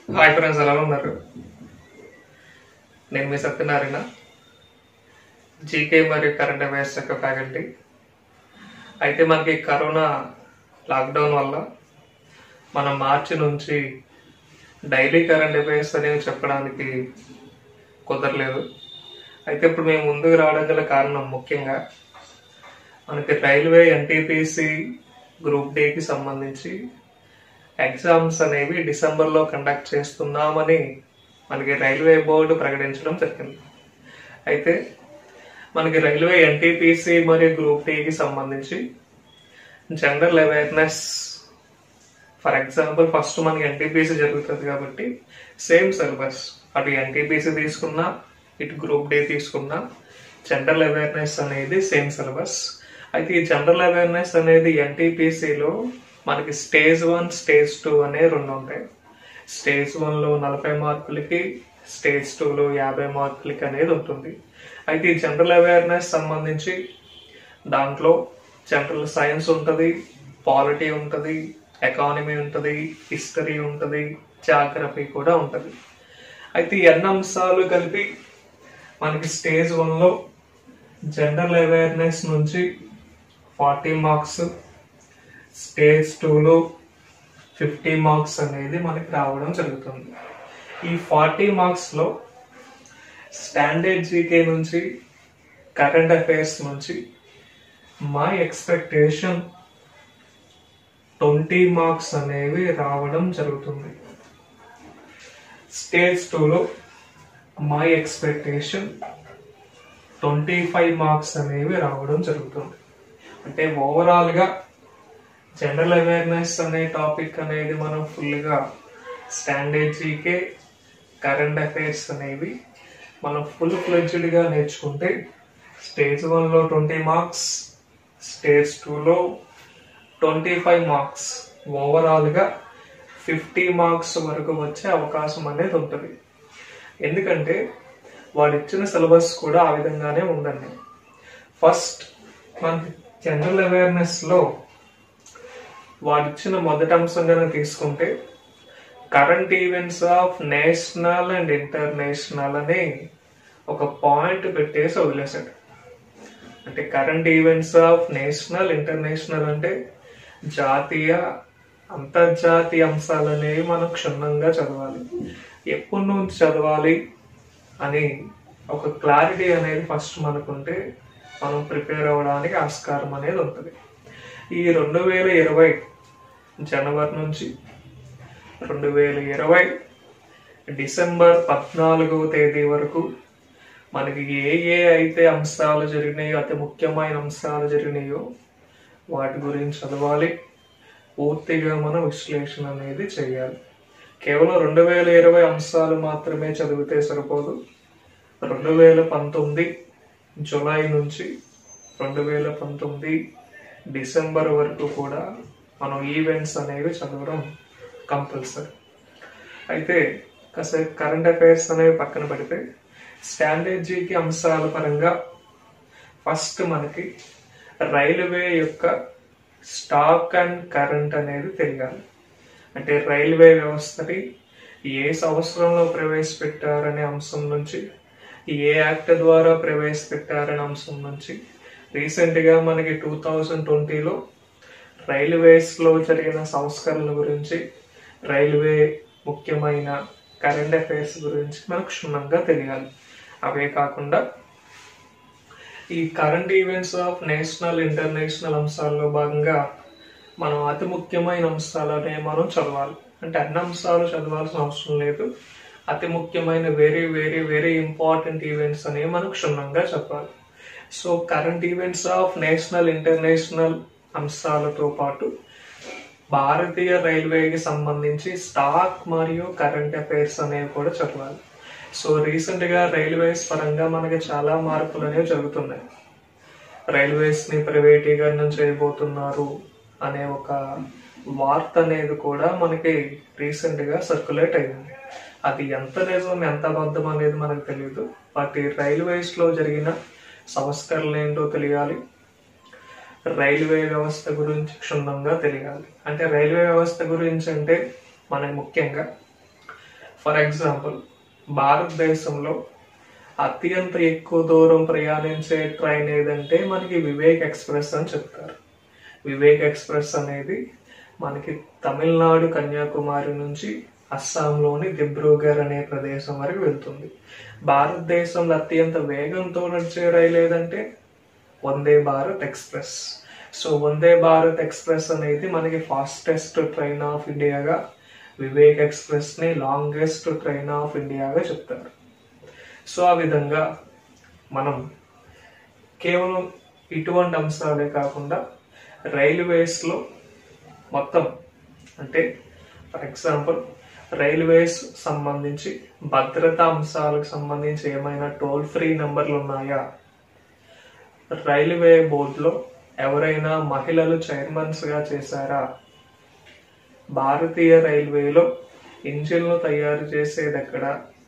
hi friends ఎలా ఉన్నారు నేను మీ సత్యనారాయణ జీకే మరియు కరెంట్ అఫైర్స్ యొక్క ఫ్యాకల్టీ అయితే మనకి కరోనా లాక్డౌన్ వల్ల మనం మార్చి నుంచి డైలీ కరెంట్ అఫైర్స్ అనేవి చెప్పడానికి కుదరలేదు అయితే ఇప్పుడు మేము ముందుకు రావడం గల కారణం ముఖ్యంగా మనకి రైల్వే ఎన్టీపీసీ గ్రూప్ డేకి సంబంధించి ఎగ్జామ్స్ అనేవి డిసెంబర్లో కండక్ట్ చేస్తున్నామని మనకి రైల్వే బోర్డు ప్రకటించడం జరిగింది అయితే మనకి రైల్వే ఎన్టీపీసీ మరియు గ్రూప్ టీకి సంబంధించి general awareness for example first మనకి ఎన్టీపీసీ జరుగుతుంది కాబట్టి సేమ్ సిలబస్ అటు ఎన్టీపీసీ తీసుకున్నా ఇటు గ్రూప్ డే తీసుకున్నా జనరల్ అవేర్నెస్ అనేది సేమ్ సిలబస్ అయితే ఈ జనరల్ అవేర్నెస్ అనేది ఎన్టీపీసీలో మనకి స్టేజ్ వన్ స్టేజ్ టూ అనే రెండు ఉంటాయి స్టేజ్ వన్లో నలభై మార్కులకి స్టేజ్ టూలో యాభై మార్కులకి అనేది ఉంటుంది అయితే ఈ జనరల్ అవేర్నెస్ సంబంధించి దాంట్లో జనరల్ సైన్స్ ఉంటుంది పాలిటీ ఉంటుంది ఎకానమీ ఉంటుంది హిస్టరీ ఉంటుంది జాగ్రఫీ కూడా ఉంటుంది అయితే ఈ అన్ని అంశాలు కలిపి మనకి స్టేజ్ వన్లో జనరల్ అవేర్నెస్ నుంచి ఫార్టీ మార్క్స్ స్టేజ్ టూలో ఫిఫ్టీ మార్క్స్ అనేది మనకి రావడం జరుగుతుంది ఈ ఫార్టీ మార్క్స్లో స్టాండర్డ్ జీకే నుంచి కరెంట్ అఫైర్స్ నుంచి మై ఎక్స్పెక్టేషన్ ట్వంటీ మార్క్స్ అనేవి రావడం జరుగుతుంది స్టేజ్ టూలో my expectation twenty five marks అనేవి రావడం జరుగుతుంది అంటే ఓవరాల్గా జనరల్ అవేర్నెస్ అనే టాపిక్ అనేది మనం ఫుల్గా స్టాండర్డ్ జీకే కరెంట్ అఫైర్స్ అనేవి మనం ఫుల్ ఫ్లెడ్జ్డ్గా నేర్చుకుంటే స్టేజ్ వన్లో ట్వంటీ మార్క్స్ స్టేజ్ టూలో ట్వంటీ ఫైవ్ మార్క్స్ ఓవరాల్గా ఫిఫ్టీ మార్క్స్ వరకు వచ్చే అవకాశం అనేది ఉంటుంది ఎందుకంటే వాడు ఇచ్చిన సిలబస్ కూడా ఆ విధంగానే ఉందండి ఫస్ట్ మనకి జనరల్ అవేర్నెస్లో వాడిచ్చిన మొదటి అంశం కనుక తీసుకుంటే current events of national and international అని ఒక పాయింట్ పెట్టేసి వదిలేశాడు అంటే current events of national international అంటే జాతీయ అంతర్జాతీయ అంశాలు అనేవి మనం క్షుణ్ణంగా చదవాలి ఎప్పటి నుంచి చదవాలి అని ఒక క్లారిటీ అనేది ఫస్ట్ మనకుంటే మనం ప్రిపేర్ అవ్వడానికి ఆస్కారం అనేది ఉంటుంది ఈ రెండు వేల ఇరవై జనవరి నుంచి రెండు వేల ఇరవై డిసెంబర్ పద్నాలుగవ తేదీ వరకు మనకి ఏ ఏ అయితే అంశాలు జరిగినాయో అతి ముఖ్యమైన అంశాలు జరిగినాయో వాటి గురించి చదవాలి పూర్తిగా మనం విశ్లేషణ అనేది చేయాలి కేవలం రెండు వేల ఇరవై అంశాలు మాత్రమే చదివితే సరిపోదు రెండు వేల పంతొమ్మిది జులై నుంచి రెండు వేల పంతొమ్మిది డిసెంబర్ వరకు కూడా మనం ఈవెంట్స్ అనేవి చదవడం కంపల్సరీ అయితే కాసేపు కరెంట్ అఫైర్స్ అనేవి పక్కన పెడితే స్టాండర్డ్ జీకి అంశాల పరంగా ఫస్ట్ మనకి రైల్వే యొక్క స్టాక్ అండ్ కరెంట్ అనేది తెలియాలి అంటే రైల్వే వ్యవస్థని ఏ సంవత్సరంలో ప్రవేశపెట్టారనే అంశం నుంచి ఏ యాక్ట్ ద్వారా ప్రవేశపెట్టారనే అంశం నుంచి రీసెంట్గా మనకి టూ థౌజండ్ ట్వంటీలో రైల్వేస్లో జరిగిన సంస్కరణల గురించి రైల్వే ముఖ్యమైన కరెంట్ అఫైర్స్ గురించి మనకు క్షుణ్ణంగా తెలియాలి అవే కాకుండా ఈ current events of national international అంశాల్లో భాగంగా మనం అతి ముఖ్యమైన అంశాలనే మనం చదవాలి అంటే అన్ని అంశాలు చదవాల్సిన అవసరం లేదు అతి ముఖ్యమైన very very very important events అనేవి మనం క్షుణ్ణంగా చదవాలి so current events of national international అంశాలతో పాటు భారతీయ రైల్వేకి సంబంధించి స్టాక్ మరియు కరెంట్ అఫైర్స్ అనేవి కూడా చదవాలి సో రీసెంట్గా రైల్వేస్ పరంగా మనకి చాలా మార్పులు అనేవి జరుగుతున్నాయి రైల్వేస్ని ప్రైవేటీకరణం చేయబోతున్నారు అనే ఒక వార్త అనేది కూడా మనకి రీసెంట్గా సర్క్యులేట్ అయింది అది ఎంత నిజం ఎంత అబద్ధం అనేది మనకు తెలియదు బట్ ఈ రైల్వేస్లో జరిగిన సంస్కరణలు ఏంటో తెలియాలి రైల్వే వ్యవస్థ గురించి క్షుణ్ణంగా తెలియాలి అంటే రైల్వే వ్యవస్థ గురించి అంటే మనకి ముఖ్యంగా ఫర్ ఎగ్జాంపుల్ భారతదేశంలో అత్యంత ఎక్కువ దూరం ప్రయాణించే ట్రైన్ ఏదంటే మనకి వివేక్ ఎక్స్ప్రెస్ అని చెప్తారు వివేక్ ఎక్స్ప్రెస్ అనేది మనకి తమిళనాడు కన్యాకుమారి నుంచి అస్సాంలోని దిబ్రూగర్ అనే ప్రదేశం వరకు వెళ్తుంది భారతదేశంలో అత్యంత వేగంతో నడిచే రైలు ఏదంటే Vande Bharat express so Vande Bharat express అనేది మనకి ఫాస్టెస్ట్ ట్రైన్ ఆఫ్ ఇండియాగా వివేక్ ఎక్స్ప్రెస్ ని లాంగెస్ట్ ట్రైన్ ఆఫ్ ఇండియాగా చెప్తారు సో ఆ విధంగా మనం కేవలం ఇటువంటి అంశాలే కాకుండా రైల్వేస్లో మొత్తం అంటే ఫర్ ఎగ్జాంపుల్ రైల్వేస్ సంబంధించి భద్రతా అంశాలకు సంబంధించి ఏమైనా టోల్ ఫ్రీ నంబర్లు ఉన్నాయా రైల్వే బోర్డులో ఎవరైనా మహిళలు చైర్మన్స్ గా చేశారా భారతీయ రైల్వేలో ఇంజిన్లు తయారు చేసేది ఎక్కడ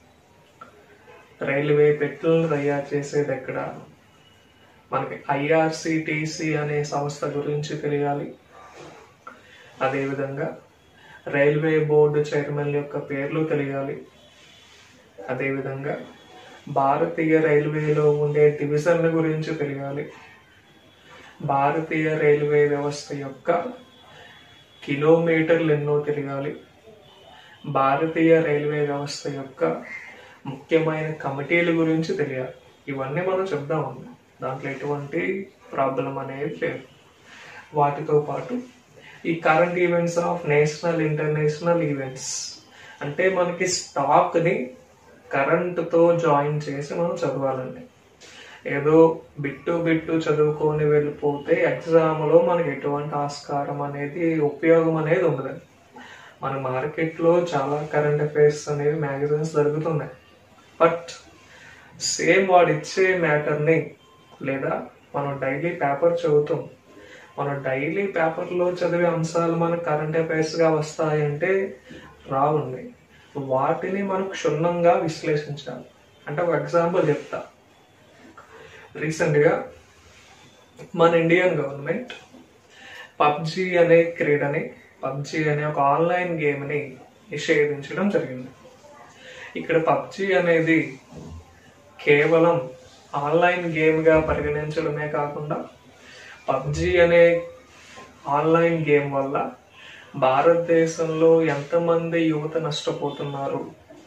రైల్వే పెట్లను తయారు చేసేది ఎక్కడ మనకి ఐఆర్సిటిసి అనే సంస్థ గురించి తెలియాలి అదేవిధంగా రైల్వే బోర్డు చైర్మన్ యొక్క పేర్లు తెలియాలి అదేవిధంగా భారతీయ రైల్వేలో ఉండే డివిజన్ల గురించి తెలియాలి భారతీయ రైల్వే వ్యవస్థ యొక్క కిలోమీటర్లు ఎన్నో తెలియాలి భారతీయ రైల్వే వ్యవస్థ యొక్క ముఖ్యమైన కమిటీల గురించి తెలియాలి ఇవన్నీ మనం చెప్దామండి దాంట్లో ఎటువంటి ప్రాబ్లం అనేది లేదు వాటితో పాటు ఈ current events of national international events అంటే మనకి స్టాక్ని కరెంటుతో జాయిన్ చేసి మనం చదవాలండి ఏదో బిట్టు బిట్టు చదువుకొని వెళ్ళిపోతే ఎగ్జామ్లో మనకి ఎటువంటి ఆస్కారం అనేది ఉపయోగం అనేది ఉండదండి మన మార్కెట్లో చాలా కరెంట్ అఫైర్స్ అనేవి మ్యాగజైన్స్ దొరుకుతున్నాయి బట్ సేమ్ వాడు ఇచ్చే మ్యాటర్ని లేదా మనం డైలీ పేపర్ చదువుతాం మనం డైలీ పేపర్లో చదివే అంశాలు మన కరెంట్ అఫైర్స్గా వస్తాయంటే రావండి వాటిని మనం క్షుణ్ణంగా విశ్లేషించాలి అంటే ఒక ఎగ్జాంపుల్ చెప్తా రీసెంట్గా మన ఇండియన్ గవర్నమెంట్ పబ్జి అనే క్రీడని పబ్జి అనే ఒక ఆన్లైన్ గేమ్ని నిషేధించడం జరిగింది ఇక్కడ పబ్జి అనేది కేవలం ఆన్లైన్ గేమ్గా పరిగణించడమే కాకుండా పబ్జి అనే ఆన్లైన్ గేమ్ వల్ల భారతదేశంలో ఎంతమంది యువత నష్టపోతున్నారు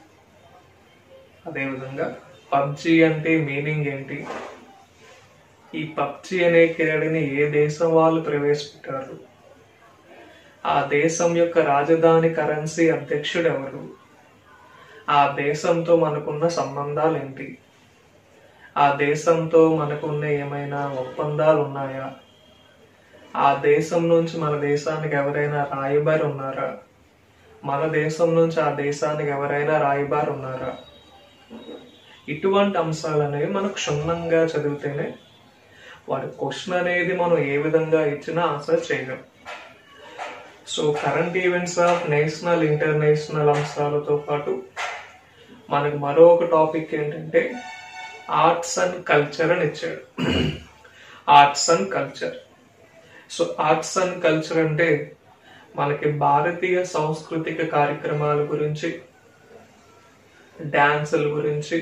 అదేవిధంగా పబ్జి అంటే మీనింగ్ ఏంటి ఈ పబ్జి అనే క్రీడని ఏ దేశం వాళ్ళు ప్రవేశపెట్టారు ఆ దేశం యొక్క రాజధాని కరెన్సీ అధ్యక్షుడు ఎవరు ఆ దేశంతో మనకున్న సంబంధాలు ఏంటి ఆ దేశంతో మనకున్న ఏమైనా ఒప్పందాలు ఉన్నాయా ఆ దేశం నుంచి మన దేశానికి ఎవరైనా రాయబారి ఉన్నారా మన దేశం నుంచి ఆ దేశానికి ఎవరైనా రాయబారి ఉన్నారా ఇటువంటి అంశాలు అనేవి మనం క్షుణ్ణంగా చదివితేనే వాడి క్వశ్చన్ అనేది మనం ఏ విధంగా ఇచ్చినా ఆన్సర్ చేయగలం so current events of national international అంశాలతో పాటు మనకు మరొక టాపిక్ ఏంటంటే ఆర్ట్స్ అండ్ కల్చర్ అని ఇచ్చాడు arts and culture so arts and culture అంటే మనకి భారతీయ సాంస్కృతిక కార్యక్రమాల గురించి డాన్సుల గురించి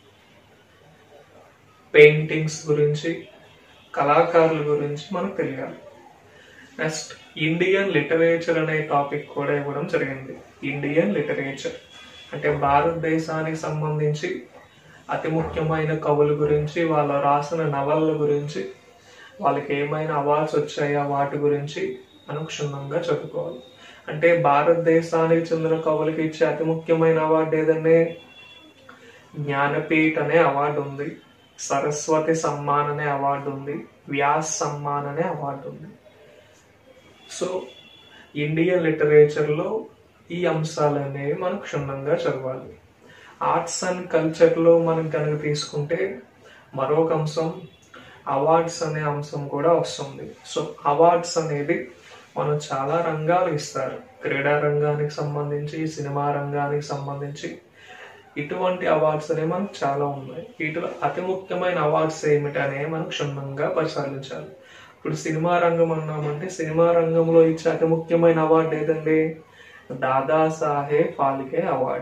పెయింటింగ్స్ గురించి కళాకారుల గురించి మనకు తెలియాలి నెక్స్ట్ ఇండియన్ లిటరేచర్ అనే టాపిక్ కూడా ఇవ్వడం జరిగింది ఇండియన్ లిటరేచర్ అంటే భారతదేశానికి సంబంధించి అతి ముఖ్యమైన కవుల గురించి వాళ్ళ రాసిన నవలల గురించి వాళ్ళకి ఏమైనా అవార్డ్స్ వచ్చాయా వాటి గురించి మనం క్షుణ్ణంగా చదువుకోవాలి అంటే భారతదేశానికి చెందిన కవులకి ఇచ్చే అతి ముఖ్యమైన అవార్డు ఏదంటే జ్ఞానపీఠ్ అనే అవార్డు ఉంది సరస్వతి సమ్మాన్ అనే అవార్డు ఉంది వ్యాస్ సమ్మాన్ అనే అవార్డు ఉంది సో ఇండియన్ లిటరేచర్లో ఈ అంశాలు అనేవి మనం క్షుణ్ణంగా చదవాలి ఆర్ట్స్ అండ్ కల్చర్లో మనం కనుక తీసుకుంటే మరొక అంశం అవార్డ్స్ అనే అంశం కూడా వస్తుంది సో అవార్డ్స్ అనేది మనం చాలా రంగాలు ఇస్తారు క్రీడా రంగానికి సంబంధించి సినిమా రంగానికి సంబంధించి ఇటువంటి అవార్డ్స్ అనేవి మనకు చాలా ఉన్నాయి వీటిలో అతి ముఖ్యమైన అవార్డ్స్ ఏమిటి అనేవి మనం క్షుణ్ణంగా పరిశీలించాలి ఇప్పుడు సినిమా రంగం అన్నామంటే సినిమా రంగంలో ఇచ్చే అతి ముఖ్యమైన అవార్డు ఏదండి Dada Saheb Phalke award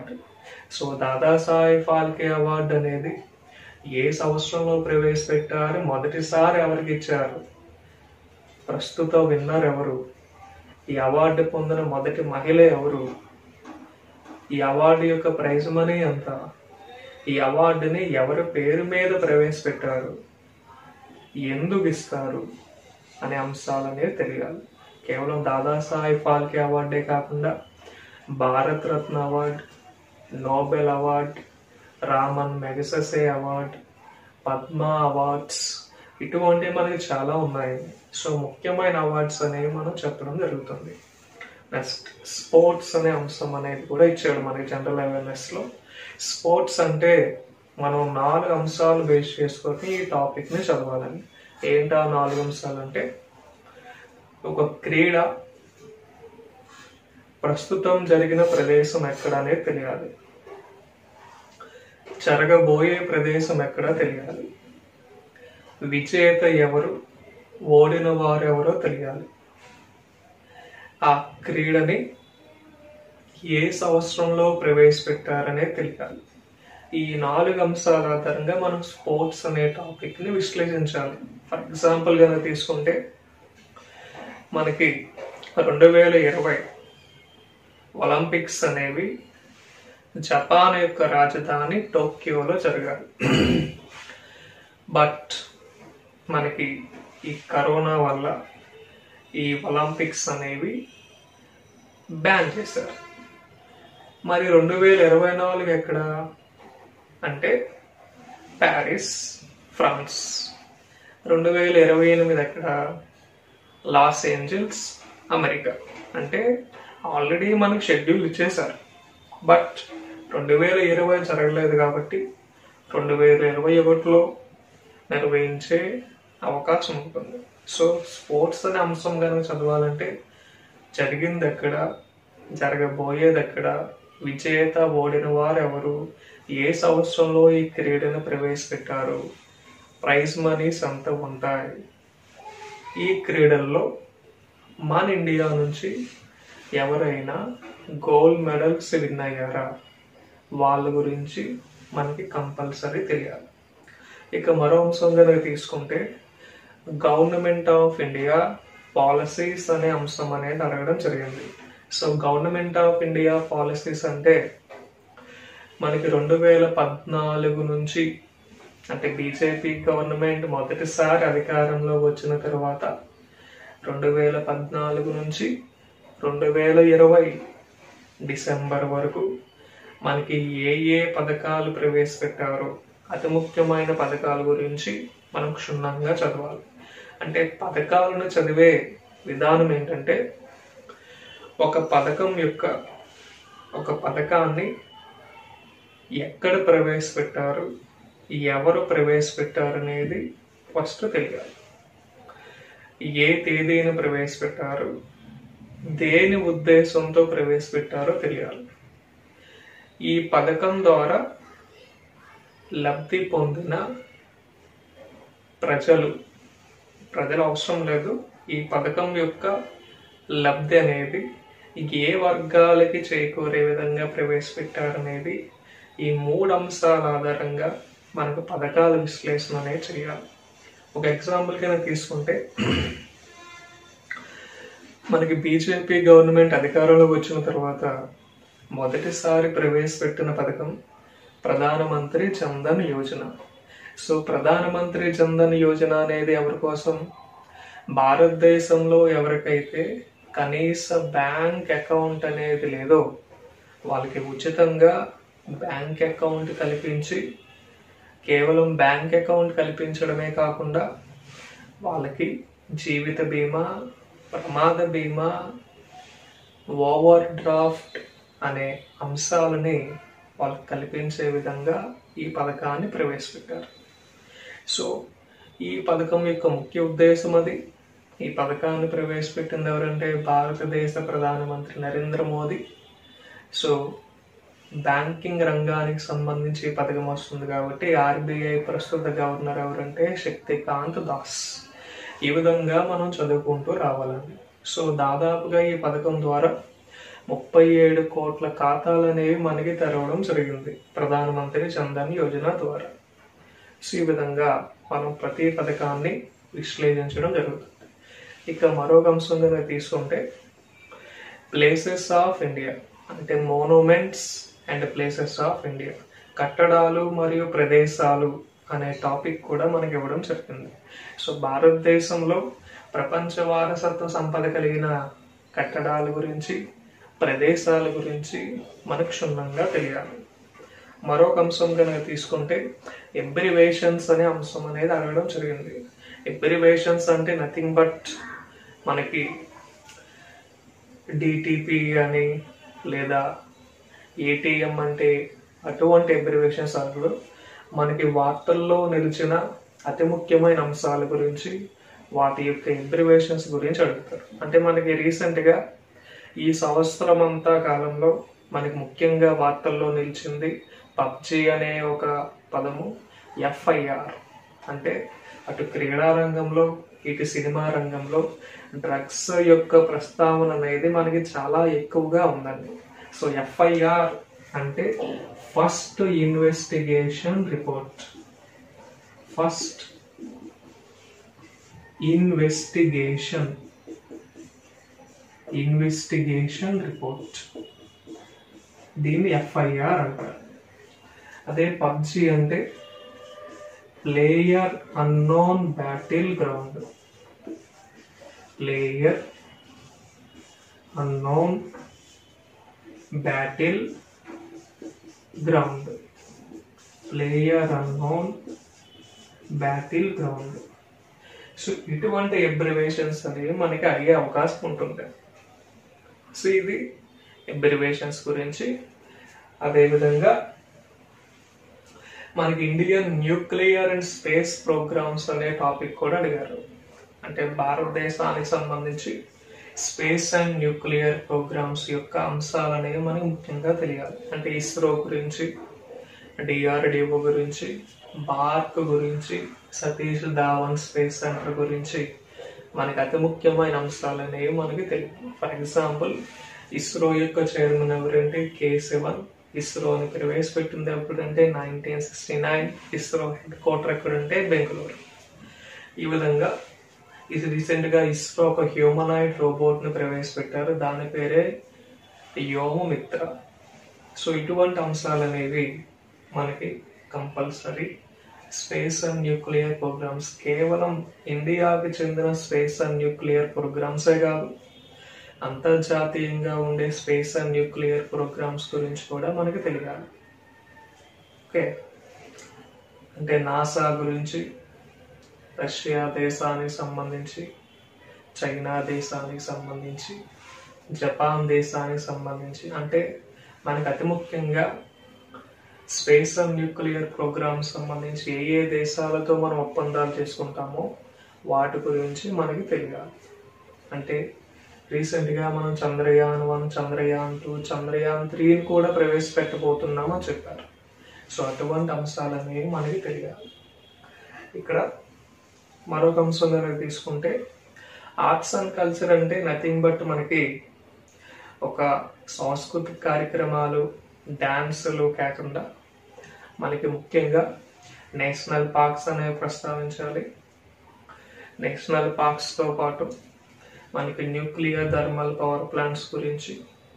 so Dadasaheb Phalke award అనేది ఏ సంవత్సరంలో ప్రవేశపెట్టారు మొదటిసారి ఎవరికి ఇచ్చారు ప్రస్తుత విన్నర్ ఎవరు ఈ అవార్డు పొందిన మొదటి మహిళ ఎవరు ఈ అవార్డు యొక్క ప్రైజ్ మనీ ఎంత ఈ అవార్డుని ఎవరి పేరు మీద ప్రవేశపెట్టారు ఎందుకు ఇస్తారు అనే అంశాలు అనేది తెలియాలి కేవలం దాదాసాహెబ్ ఫాల్కే అవార్డే కాకుండా Bharat Ratna award Nobel award Ramon Magsaysay award Padma awards ఇటువంటి మనకి చాలా ఉన్నాయి సో ముఖ్యమైన అవార్డ్స్ అనేవి మనం చెప్పడం జరుగుతుంది నెక్స్ట్ స్పోర్ట్స్ అనే అంశం అనేది కూడా ఇచ్చాడు మనకి జనరల్ అవేర్నెస్ లో స్పోర్ట్స్ అంటే మనం నాలుగు అంశాలు బేస్ చేసుకొని ఈ టాపిక్ ని చదవాలని ఏంటా నాలుగు అంశాలు అంటే ఒక క్రీడ ప్రస్తుతం జరిగిన ప్రదేశం ఎక్కడ అనేది తెలియాలి జరగబోయే ప్రదేశం ఎక్కడ తెలియాలి విజేత ఎవరు ఓడిన వారెవరో తెలియాలి ఆ క్రీడని ఏ సంవత్సరంలో ప్రవేశపెట్టారనే తెలియాలి ఈ నాలుగు అంశాల ఆధారంగా మనం స్పోర్ట్స్ అనే టాపిక్ ని విశ్లేషించాలి ఫర్ ఎగ్జాంపుల్ గా తీసుకుంటే మనకి రెండు వేల ఇరవై ఒలింపిక్స్ అనేవి జపాన్ యొక్క రాజధాని టోక్యోలో జరగాలి బట్ మనకి ఈ కరోనా వల్ల ఈ ఒలింపిక్స్ అనేవి బ్యాన్ చేశారు మరి రెండు వేల ఇరవై నాలుగు ఎక్కడ అంటే ప్యారిస్ ఫ్రాన్స్ రెండు వేల ఇరవై ఎనిమిది ఎక్కడ లాస్ ఏంజల్స్ అమెరికా అంటే ఆల్రెడీ మనకు షెడ్యూల్ ఇచ్చేశారు బట్ రెండు వేల ఇరవై జరగలేదు కాబట్టి రెండు వేల ఇరవై ఒకటిలో నిర్వహించే అవకాశం ఉంటుంది సో స్పోర్ట్స్ అనే అంశం కనుక చదవాలంటే జరిగింది ఎక్కడ జరగబోయేది ఎక్కడ విజేత ఓడిన వారు ఎవరు ఏ సంవత్సరంలో ఈ క్రీడను ప్రవేశపెట్టారు ప్రైజ్ మనీస్ అంత ఉంటాయి ఈ క్రీడల్లో మన ఇండియా నుంచి ఎవరైనా గోల్డ్ మెడల్స్ విన్ అయ్యారా వాళ్ళ గురించి మనకి కంపల్సరీ తెలియాలి ఇక మరో అంశం కనుక తీసుకుంటే గవర్నమెంట్ ఆఫ్ ఇండియా పాలసీస్ అనే అంశం అనేది అడగడం జరిగింది so government of India policies అంటే మనకి రెండు వేల పద్నాలుగు నుంచి అంటే బీజేపీ గవర్నమెంట్ మొదటిసారి అధికారంలో వచ్చిన తర్వాత రెండు వేల పద్నాలుగు నుంచి రెండు వేల ఇరవై డిసెంబర్ వరకు మనకి ఏ ఏ పథకాలు ప్రవేశపెట్టారో అతి ముఖ్యమైన పథకాల గురించి మనం క్షుణ్ణంగా చదవాలి అంటే పథకాలను చదివే విధానం ఏంటంటే ఒక పథకం యొక్క ఒక పథకాన్ని ఎక్కడ ప్రవేశపెట్టారు ఎవరు ప్రవేశపెట్టారు అనేది ఫస్ట్ తెలియాలి ఏ తేదీని ప్రవేశపెట్టారు దేని ఉద్దేశంతో ప్రవేశపెట్టారో తెలియాలి ఈ పథకం ద్వారా లబ్ధి పొందిన ప్రజలు ప్రజలు అవసరం లేదు ఈ పథకం యొక్క లబ్ధి అనేది ఏ వర్గాలకి చేకూరే విధంగా ప్రవేశపెట్టారనేది ఈ మూడు అంశాల ఆధారంగా మనకు పథకాల విశ్లేషణ అనేది చేయాలి ఒక ఎగ్జాంపుల్ కింద తీసుకుంటే మనకి బీజేపీ గవర్నమెంట్ అధికారంలోకి వచ్చిన తర్వాత మొదటిసారి ప్రవేశపెట్టిన పథకం ప్రధానమంత్రి జన్ధన్ యోజన సో ప్రధానమంత్రి జన్ధన్ యోజన అనేది ఎవరి కోసం భారతదేశంలో ఎవరికైతే కనీస బ్యాంక్ అకౌంట్ అనేది లేదో వాళ్ళకి ఉచితంగా బ్యాంక్ అకౌంట్ కల్పించి కేవలం బ్యాంక్ అకౌంట్ కల్పించడమే కాకుండా వాళ్ళకి జీవిత బీమా ప్రమాద బీమా ఓవర్ డ్రాఫ్ట్ అనే అంశాలని వాళ్ళకి కల్పించే విధంగా ఈ పథకాన్ని ప్రవేశపెట్టారు సో ఈ పథకం యొక్క ముఖ్య ఉద్దేశం అది ఈ పథకాన్ని ప్రవేశపెట్టింది ఎవరంటే భారతదేశ ప్రధానమంత్రి నరేంద్ర మోదీ సో బ్యాంకింగ్ రంగానికి సంబంధించి ఈ పథకం వస్తుంది కాబట్టి ఆర్బీఐ ప్రస్తుత గవర్నర్ ఎవరంటే శక్తికాంత్ దాస్ ఈ విధంగా మనం చదువుకుంటూ రావాలండి సో దాదాపుగా ఈ పథకం ద్వారా ముప్పై ఏడు కోట్ల ఖాతాలు అనేవి మనకి తెరవడం జరిగింది ప్రధానమంత్రి జన్ధన్ యోజన ద్వారా సో ఈ విధంగా మనం ప్రతి పథకాన్ని విశ్లేషించడం జరుగుతుంది ఇక మరొక అంశం కనుక తీసుకుంటే ప్లేసెస్ ఆఫ్ ఇండియా అంటే monuments and places of India కట్టడాలు మరియు ప్రదేశాలు అనే టాపిక్ కూడా మనకి ఇవ్వడం జరిగింది సో భారతదేశంలో ప్రపంచ వారసత్వ సంపద కలిగిన కట్టడాల గురించి ప్రదేశాల గురించి మనకు క్షుణ్ణంగా తెలియాలి మరొక అంశం కనుక తీసుకుంటే ఎబ్రివేషన్స్ అనే అంశం అనేది అడగడం జరిగింది ఎబ్రివేషన్స్ అంటే నథింగ్ బట్ మనకి డిటిపి అని లేదా ఏటీఎం అంటే అటువంటి ఎబ్రివేషన్స్ అన్నప్పుడు మనకి వార్తల్లో నిలిచిన అతి ముఖ్యమైన అంశాల గురించి వాటి యొక్క ఎబ్రివేషన్స్ గురించి అడుగుతారు అంటే మనకి రీసెంట్గా ఈ సంవత్సరం అంతా కాలంలో మనకి ముఖ్యంగా వార్తల్లో నిలిచింది పబ్జి అనే ఒక పదము ఎఫ్ఐఆర్ అంటే అటు క్రీడా రంగంలో ఇటు సినిమా రంగంలో డ్రగ్స్ యొక్క ప్రస్తావన అనేది మనకి చాలా ఎక్కువగా ఉందండి సో ఎఫ్ఐఆర్ అంటే first investigation report first investigation investigation report దీన్ని ఎఫ్ఐఆర్ అంటారు అదే పబ్జి అంటే player unknown battleground player unknown battleground player unknown battleground so ఇటువంటి ఎబ్రివేషన్స్ అనేవి మనకి అయ్యే అవకాశం ఉంటుంది సో ఇది ఎబ్రివేషన్స్ గురించి అదేవిధంగా మనకి Indian nuclear and space programs అనే టాపిక్ కూడా అడిగారు అంటే భారతదేశానికి సంబంధించి స్పేస్ అండ్ న్యూక్లియర్ ప్రోగ్రామ్స్ యొక్క అంశాలు అనేవి మనకి ముఖ్యంగా తెలియాలి అంటే ఇస్రో గురించి డిఆర్డిఓ గురించి బార్క్ గురించి సతీష్ ధావన్ స్పేస్ సెంటర్ గురించి మనకి అతి ముఖ్యమైన అంశాలు అనేవి మనకి తెలియదు ఫర్ ఎగ్జాంపుల్ ఇస్రో యొక్క చైర్మన్ ఎవరంటే కే శివన్ ఇస్రోని ప్రవేశపెట్టింది ఎప్పుడంటే nineteen sixty nine ISRO headquarter ఎక్కడంటే బెంగళూరు ఈ విధంగా ఇది రీసెంట్ గా ఇస్రో ఒక హ్యూమనాయిడ్ రోబోట్ ని ప్రవేశపెట్టారు దాని పేరే యోమమిత్ర సో ఇటువంటి అంశాలు అనేవి మనకి compulsory space and nuclear programs కేవలం ఇండియాకి చెందిన స్పేస్ అండ్ న్యూక్లియర్ ప్రోగ్రామ్సే కాదు అంతర్జాతీయంగా ఉండే స్పేస్ అండ్ న్యూక్లియర్ ప్రోగ్రామ్స్ గురించి కూడా మనకి తెలియాలి ఓకే అంటే నాసా గురించి రష్యా దేశానికి సంబంధించి చైనా దేశానికి సంబంధించి జపాన్ దేశానికి సంబంధించి అంటే మనకి అతి ముఖ్యంగా స్పేస్ అండ్ న్యూక్లియర్ ప్రోగ్రామ్స్ సంబంధించి ఏ ఏ దేశాలతో మనం ఒప్పందాలు చేసుకుంటామో వాటి గురించి మనకి తెలియాలి అంటే రీసెంట్గా మనం చంద్రయాన్ వన్ చంద్రయాన్ టూ చంద్రయాన్ త్రీని కూడా ప్రవేశపెట్టబోతున్నామని చెప్పారు సో అటువంటి అంశాలు అనేవి మనకి తెలియాలి ఇక్కడ మరొక అంశం కనుక తీసుకుంటే ఆర్ట్స్ అండ్ కల్చర్ అంటే నథింగ్ బట్ మనకి ఒక సాంస్కృతిక కార్యక్రమాలు డ్యాన్సులు కాకుండా మనకి ముఖ్యంగా నేషనల్ పార్క్స్ అనేవి ప్రస్తావించాలి నేషనల్ పార్క్స్తో పాటు మనకి న్యూక్లియర్ థర్మల్ పవర్ ప్లాంట్స్ గురించి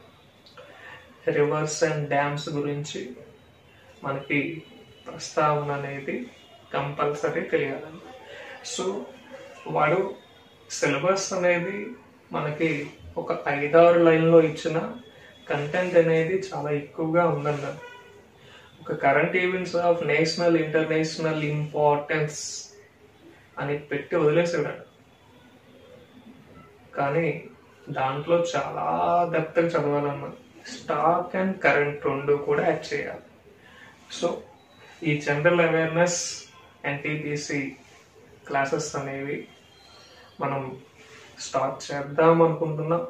రివర్స్ అండ్ డ్యామ్స్ గురించి మనకి ప్రస్తావన అనేది కంపల్సరీ తెలియాలి సో వాడు సిలబస్ అనేది మనకి ఒక ఐదారు లైన్లో ఇచ్చిన కంటెంట్ అనేది చాలా ఎక్కువగా ఉందన్నారు ఒక current events of national international importance అని పెట్టి వదిలేసాడు కానీ దాంట్లో చాలా డెప్త్గా చదవాలన్నమాట స్టాక్ అండ్ కరెంట్ రెండు కూడా యాడ్ చేయాలి సో ఈ జనరల్ అవేర్నెస్ ఎన్టీపీసీ క్లాసెస్ అనేవి మనం స్టార్ట్ చేద్దాం అనుకుంటున్నాం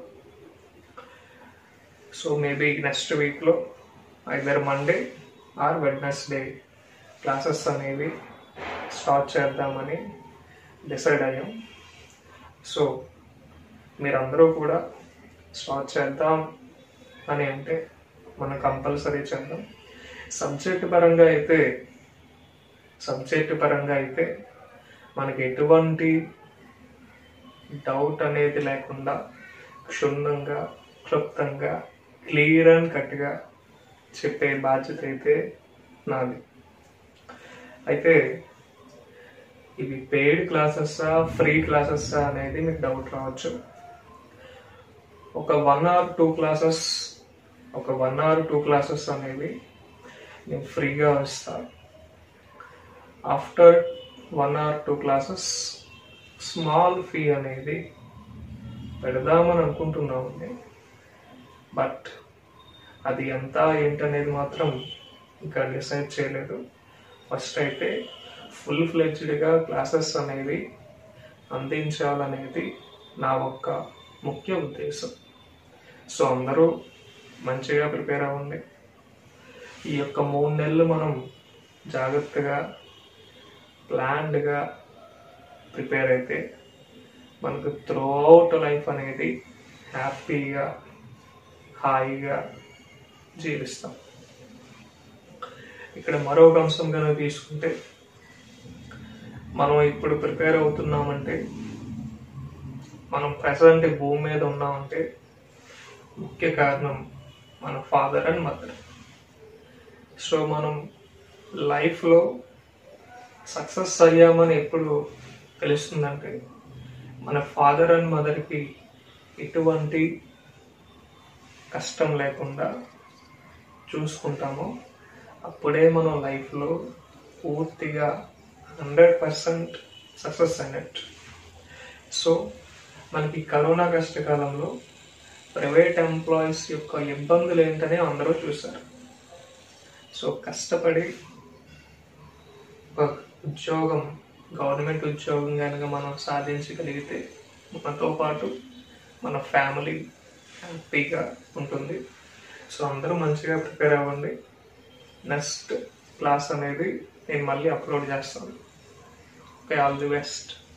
సో మేబీ నెక్స్ట్ వీక్లో either Monday or Wednesday classes అనేవి స్టార్ట్ చేద్దామని డిసైడ్ అయ్యాం సో మీరందరూ కూడా స్టార్ట్ చేద్దాం అని అంటే మనం కంపల్సరీ చేద్దాం సబ్జెక్ట్ పరంగా అయితే సబ్జెక్ట్ పరంగా అయితే మనకి ఎటువంటి డౌట్ అనేది లేకుండా క్షుణ్ణంగా క్లుప్తంగా క్లియర్ అండ్ కట్గా చెప్పే బాధ్యత అయితే నాది అయితే ఇవి పెయిడ్ క్లాసెస్సా ఫ్రీ క్లాసెస్సా అనేది మీకు డౌట్ రావచ్చు ఒక వన్ ఆర్ టూ క్లాసెస్ ఒక వన్ ఆర్ టూ క్లాసెస్ అనేవి నేను ఫ్రీగా ఇస్తాను after one or two classes small fee అనేది పెడదామని అనుకుంటున్నామండి బట్ అది ఎంత ఏంటనేది మాత్రం ఇంకా డిసైడ్ చేయలేదు ఫస్ట్ అయితే ఫుల్ ఫ్లెడ్జ్డ్గా క్లాసెస్ అనేవి అందించాలనేది నా ఒక్క ముఖ్య ఉద్దేశం సో అందరూ మంచిగా ప్రిపేర్ అవ్వండి ఈ యొక్క మూడు నెలలు మనం జాగ్రత్తగా ప్లాన్డ్గా ప్రిపేర్ అయితే మనకు త్రూ అవుట్ లైఫ్ అనేది హ్యాపీగా హాయిగా జీవిస్తాం ఇక్కడ మరొక అంశం కనుక తీసుకుంటే మనం ఇప్పుడు ప్రిపేర్ అవుతున్నామంటే మనం ప్రజెంట్ భూమి మీద ఉన్నామంటే ముఖ్య కారణం మన ఫాదర్ అండ్ మదర్ సో మనం లైఫ్లో సక్సెస్ అయ్యామని ఎప్పుడు తెలుస్తుందంటే మన ఫాదర్ అండ్ మదర్కి ఎటువంటి కష్టం లేకుండా చూసుకుంటామో అప్పుడే మనం లైఫ్లో పూర్తిగా హండ్రెడ్ పర్సెంట్ సక్సెస్ అయినట్టు సో మనకి కరోనా కష్టకాలంలో ప్రైవేట్ ఎంప్లాయీస్ యొక్క ఇబ్బందులు ఏంటనే అందరూ చూశారు సో కష్టపడి ఒక ఉద్యోగం గవర్నమెంట్ ఉద్యోగం కనుక మనం సాధించగలిగితే మనతో పాటు మన ఫ్యామిలీ హ్యాపీగా ఉంటుంది సో అందరూ మంచిగా ప్రిపేర్ అవ్వండి నెక్స్ట్ క్లాస్ అనేది నేను మళ్ళీ అప్లోడ్ చేస్తాను ఓకే ఆల్ ది బెస్ట్